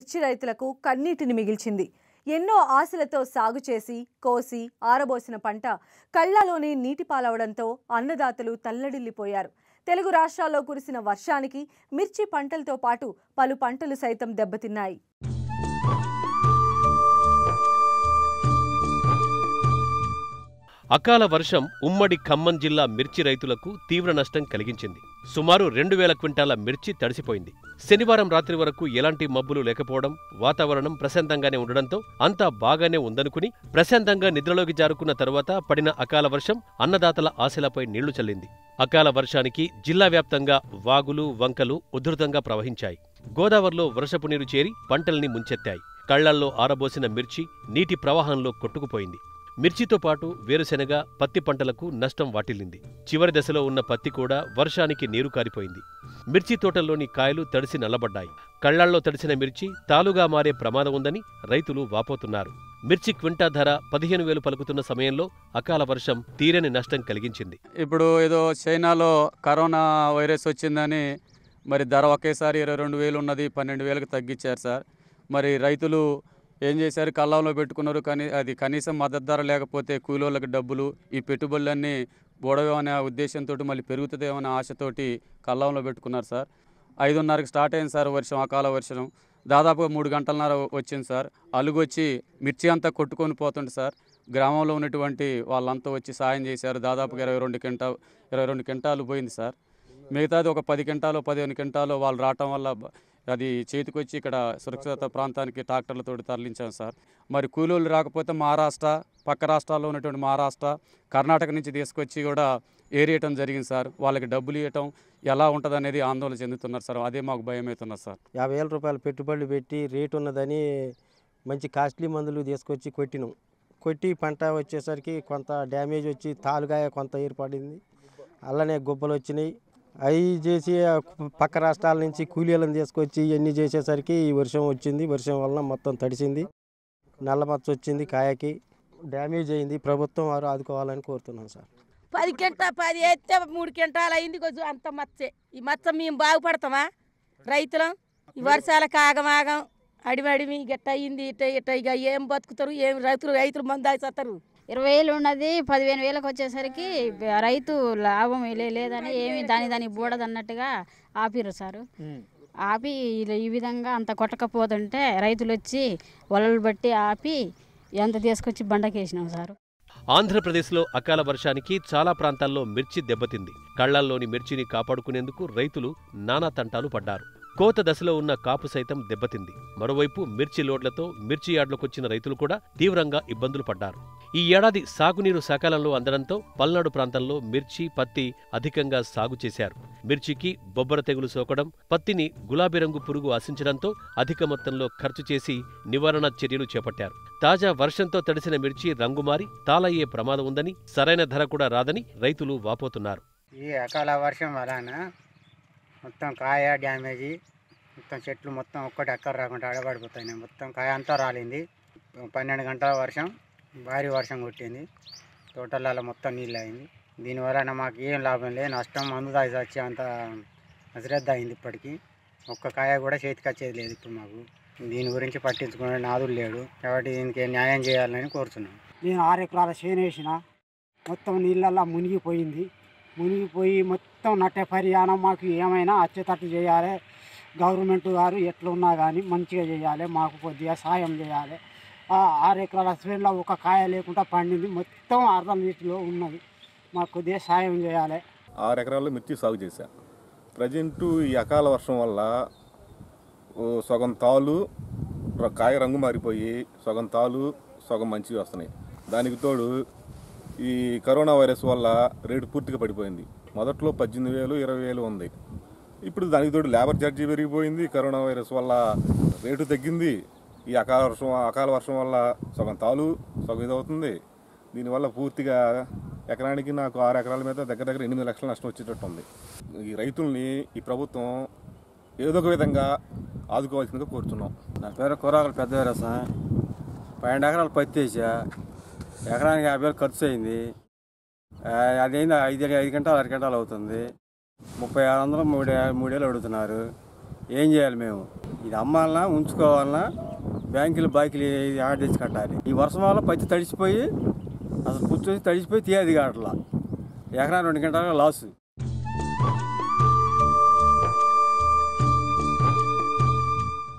మిర్చి రైతులకు కన్నీటిని మిగిల్చింది ఎన్నో ఆశలతో సాగు చేసి కోసి ఆరబోసిన పంట కళ్ళలోనే నీటి పాలవడంతో అన్నదాతలు తల్లడిల్లిపోయారు తెలుగు రాష్ట్రాల్లో కురిసిన వర్షానికి మిర్చి పంటలతో పాటు పలు పంటలు సైతం దెబ్బతిన్నాయి అకాల వర్షం ఉమ్మడి ఖమ్మం జిల్లా మిర్చి రైతులకు తీవ్ర నష్టం కలిగించింది సుమారు రెండు వేల క్వింటాల మిర్చి తడిసిపోయింది శనివారం రాత్రి వరకు ఎలాంటి మబ్బులు లేకపోవడం వాతావరణం ప్రశాంతంగానే ఉండడంతో అంతా బాగానే ఉందనుకుని ప్రశాంతంగా నిద్రలోకి జారుకున్న తరువాత పడిన అకాల వర్షం అన్నదాతల ఆశలపై నీళ్లు చల్లింది అకాల వర్షానికి జిల్లా వ్యాప్తంగా వాగులు వంకలు ఉధృతంగా ప్రవహించాయి గోదావరిలో వర్షపు నీరు చేరి పంటల్ని ముంచెత్తాయి కళ్లల్లో ఆరబోసిన మిర్చి నీటి ప్రవాహంలో కొట్టుకుపోయింది మిర్చితో పాటు వేరుశెనగ పత్తి పంటలకు నష్టం వాటిల్లింది చివరి దశలో ఉన్న పత్తి కూడా వర్షానికి నీరు కారిపోయింది మిర్చి తోటల్లోని కాయలు తడిసి నల్లబడ్డాయి కళ్లాల్లో తడిసిన మిర్చి తాలుగా మారే ప్రమాదం ఉందని రైతులు వాపోతున్నారు మిర్చి క్వింటా ధర పదిహేను వేలు పలుకుతున్న సమయంలో అకాల వర్షం తీరని నష్టం కలిగించింది ఇప్పుడు ఏదో చైనాలో కరోనా వైరస్ వచ్చిందని మరి ధర ఒకేసారి ఇరవై రెండు వేలు ఉన్నది పన్నెండు వేలకు తగ్గించారు సార్ మరి రైతులు ఏం చేశారు కళ్ళంలో పెట్టుకున్నారు కానీ అది కనీసం మద్దతు ధర లేకపోతే కూలోళ్ళకి డబ్బులు ఈ పెట్టుబడులన్నీ బోడవేమనే ఉద్దేశంతో మళ్ళీ పెరుగుతుందేమనే ఆశతోటి కళ్ళంలో పెట్టుకున్నారు సార్ ఐదున్నరకి స్టార్ట్ అయింది సార్ వర్షం అకాల వర్షం దాదాపుగా మూడు గంటలన్నర వచ్చింది సార్ అలుగొచ్చి మిర్చి అంతా కొట్టుకొని పోతుంది సార్ గ్రామంలో ఉన్నటువంటి వాళ్ళంతా వచ్చి సాయం చేశారు దాదాపుగా ఇరవై రెండు క్వింటా ఇరవై రెండు క్వింటాలు పోయింది సార్ మిగతాది ఒక పది క్వింటాలు పదిహేను క్వింటాలు వాళ్ళు రావటం వల్ల బ- అది చేతికొచ్చి ఇక్కడ సురక్షిత ప్రాంతానికి ట్రాక్టర్లతో తరలించాం సార్ మరి కూలీలు రాకపోతే మహారాష్ట్ర పక్క రాష్ట్రాల్లో ఉన్నటువంటి మహారాష్ట్ర కర్ణాటక నుంచి తీసుకొచ్చి కూడా ఏరియటం జరిగింది సార్ వాళ్ళకి డబ్బులు ఇవ్వటం ఎలా ఉంటుంది అనేది ఆందోళన చెందుతున్నారు సార్ అదే మాకు భయం అవుతున్నారు సార్ యాభై వేల రూపాయలు పెట్టుబడులు పెట్టి రేటు ఉన్నదని మంచి కాస్ట్లీ మందులు తీసుకొచ్చి కొట్టినాం కొట్టి పంట వచ్చేసరికి కొంత డ్యామేజ్ వచ్చి తాలుగాయ కొంత ఏర్పడింది అలానే గుబ్బలు వచ్చినాయి అవి చేసి ఆ పక్క రాష్ట్రాల నుంచి కూలీలను తీసుకొచ్చి ఇవన్నీ చేసేసరికి ఈ వర్షం వచ్చింది వర్షం వలన మొత్తం తడిసింది నల్లమచ్చ వచ్చింది కాయకి డ్యామేజ్ అయింది ప్రభుత్వం వారు ఆదుకోవాలని కోరుతున్నాం సార్ పది కింటా పది వేస్తే మూడు కింటాలు అయింది కొంచెం అంత మచ్చే ఈ మచ్చ మేము బాగుపడతామా రైతులం ఈ వర్షాలకు ఆగమాగం అడిమి అడిమి గట్ట అయింది ఇట్ట ఇట్ట ఇక ఏం బతుకుతారు ఏం రైతులు రైతులు మంది ఆగిస్తారు ఇరవై వేలు ఉన్నది పదిహేను వేలకు వచ్చేసరికి బ- రైతు లాభం లే- లేదని ఏమి దాని దాని బూడదు అన్నట్టుగా ఆపిర్రు సారు ఆపి ఇలా ఈ విధంగా అంత కొట్టకపోతుంటే రైతులు వచ్చి వలలు బట్టి ఆపి ఎంత తీసుకొచ్చి బండకేసినాం సారు ఆంధ్రప్రదేశ్లో అకాల వర్షానికి చాలా ప్రాంతాల్లో మిర్చి దెబ్బతింది కళ్లల్లోని మిర్చిని కాపాడుకునేందుకు రైతులు నానా తంటాలు పడ్డారు కోత దశలో ఉన్న కాపు సైతం దెబ్బతింది మరోవైపు మిర్చి లోడ్లతో మిర్చి యార్డులకొచ్చిన రైతులు కూడా తీవ్రంగా ఇబ్బందులు పడ్డారు ఈ ఏడాది సాగునీరు సకాలంలో అందడంతో పల్నాడు ప్రాంతంలో మిర్చి పత్తి అధికంగా సాగు చేశారు మిర్చికి బొబ్బర తెగులు సోకడం పత్తిని గులాబీ రంగు పురుగు ఆశించడంతో అధిక మొత్తంలో ఖర్చు చేసి నివారణ చర్యలు చేపట్టారు తాజా వర్షంతో తడిసిన మిర్చి రంగుమారి తాళయ్యే ప్రమాదం ఉందని సరైన ధర కూడా రాదని రైతులు వాపోతున్నారు ఈ అకాల వర్షం వలన మొత్తం కాయ డ్యామేజీ మొత్తం చెట్లు మొత్తం ఒక్కటి అక్కర రాకుండా ఆడబడిపోతాయి మొత్తం కాయ అంతా రాలింది పన్నెండు గంటల వర్షం భారీ వర్షం కొట్టింది తోటలలో మొత్తం నీళ్ళు అయింది దీనివలన మాకు ఏం లాభం లేదు నష్టం మందు తాగి వచ్చి అంత అశ్రద్ధ అయింది ఇప్పటికీ ఒక్క కాయ కూడా చేతికి వచ్చేది లేదు ఇప్పుడు మాకు దీని గురించి పట్టించుకునే నాదులు లేడు కాబట్టి దీనికి న్యాయం చేయాలని కోరుతున్నాం నేను ఆరు ఎకరాల చేను వేసిన మొత్తం నీళ్ళల్లో మునిగిపోయింది మునిగిపోయి మొత్తం నట్టే పరియాణం మాకు ఏమైనా అచ్చేటట్టు చేయాలి గవర్నమెంట్ గారు ఎట్లున్నా కానీ మంచిగా చేయాలి మాకు కొద్దిగా సాయం చేయాలి ఆ ఆరు ఎకరాల చేనులో ఒక కాయ లేకుండా పండింది మొత్తం అర్ధ నీటిలో ఉన్నది మాకు కొద్దిగా సాయం చేయాలి ఆరు ఎకరాల్లో మిర్చి సాగు చేశా ప్రజెంటు ఈ అకాల వర్షం వల్ల ఓ సగం తాలు ర- కాయ రంగు మారిపోయి సగం తాలు సగం మంచివి వస్తున్నాయి దానికి తోడు ఈ కరోనా వైరస్ వల్ల రేటు పూర్తిగా పడిపోయింది మొదట్లో పద్దెనిమిది వేలు ఇరవై వేలు ఉంది ఇప్పుడు దానికి తోడు లేబర్ ఛార్జీ పెరిగిపోయింది కరోనా వైరస్ వల్ల రేటు తగ్గింది ఈ అకాల వర్షం అకాల వర్షం వల్ల సగం తాలు సగం ఇదవుతుంది దీనివల్ల పూర్తిగా ఎకరానికి నాకు ఆరు ఎకరాల మీద దగ్గర దగ్గర ఎనిమిది లక్షల నష్టం వచ్చేటట్టు ఉంది ఈ రైతుల్ని ఈ ప్రభుత్వం ఏదో ఒక విధంగా ఆదుకోవాల్సిందిగా కోరుతున్నాం నా పేరు కూరగాయలు పెద్ద సార్ పన్నెండు ఎకరాలు పత్తి వేసా ఎకరానికి యాభై వేలు ఖర్చు అయింది ఆ, అదైంది ఐదు ఐదు గంటలు ఆరు గంటలు అవుతుంది ముప్పై ఆరు వందలు మూడు మూడేళ్ళు అడుగుతున్నారు ఏం చేయాలి మేము ఇది అమ్మాలన్నా ఉంచుకోవాలన్నా బ్యాంకులు బాకీలు ఆడ తెచ్చి కట్టాలి ఈ వర్షం వల్ల పత్తి తడిసిపోయి అసలు పుచ్చు తడిసిపోయి తీయది కావట్లా ఎకరా రెండు గంటల లాసు